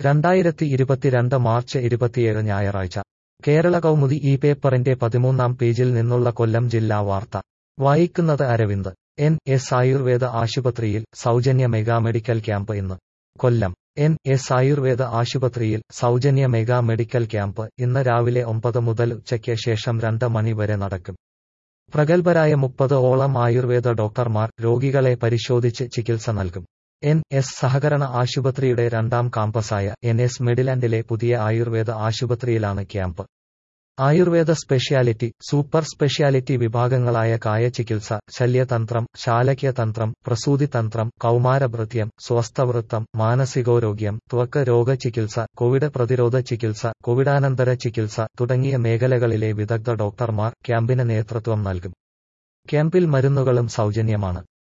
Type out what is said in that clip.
രണ്ടായിരത്തി ഇരുപത്തിരണ്ട് മാർച്ച് ഇരുപത്തിയേഴ് ഞായറാഴ്ച കേരള കൗമുദി ഈ പേപ്പറിന്റെ പതിമൂന്നാം പേജിൽ നിന്നുള്ള കൊല്ലം ജില്ലാ വാർത്ത വായിക്കുന്നത് അരവിന്ദ് എൻ എസ് ആയുർവേദ ആശുപത്രിയിൽ സൗജന്യ മെഗാ മെഡിക്കൽ ക്യാമ്പ് ഇന്ന് കൊല്ലം എൻ എസ് ആയുർവേദ ആശുപത്രിയിൽ സൗജന്യ മെഗാ മെഡിക്കൽ ക്യാമ്പ് ഇന്ന് രാവിലെ ഒമ്പത് മുതൽ ഉച്ചയ്ക്ക് ശേഷം രണ്ട് മണി വരെ നടക്കും പ്രഗത്ഭരായ മുപ്പത് ഓളം ആയുർവേദ ഡോക്ടർമാർ രോഗികളെ പരിശോധിച്ച് ചികിത്സ നൽകും എൻ എസ് സഹകരണ ആശുപത്രിയുടെ രണ്ടാം കാമ്പസായ എൻ എസ് മെഡിലാൻഡിലെ പുതിയ ആയുർവേദ ആശുപത്രിയിലാണ് camp Ayurveda speciality super speciality വിഭാഗങ്ങളായ കായചികിത്സ ശല്യതന്ത്രം ശാലക്യതന്ത്രം പ്രസൂതിതന്ത്രം കൗമാരഭൃത്യം സ്വസ്ഥവൃത്തം മാനസികോരോഗ്യം ത്വക്ക് രോഗചികിത്സ കോവിഡ് പ്രതിരോധ ചികിത്സ കോവിഡാനന്തര ചികിത്സ തുടങ്ങിയ മേഖലകളിലെ വിദഗ്ധ ഡോക്ടർമാർ ക്യാമ്പിന് നേതൃത്വം നൽകും ക്യാമ്പിൽ മരുന്നുകളും സൗജന്യമാണ്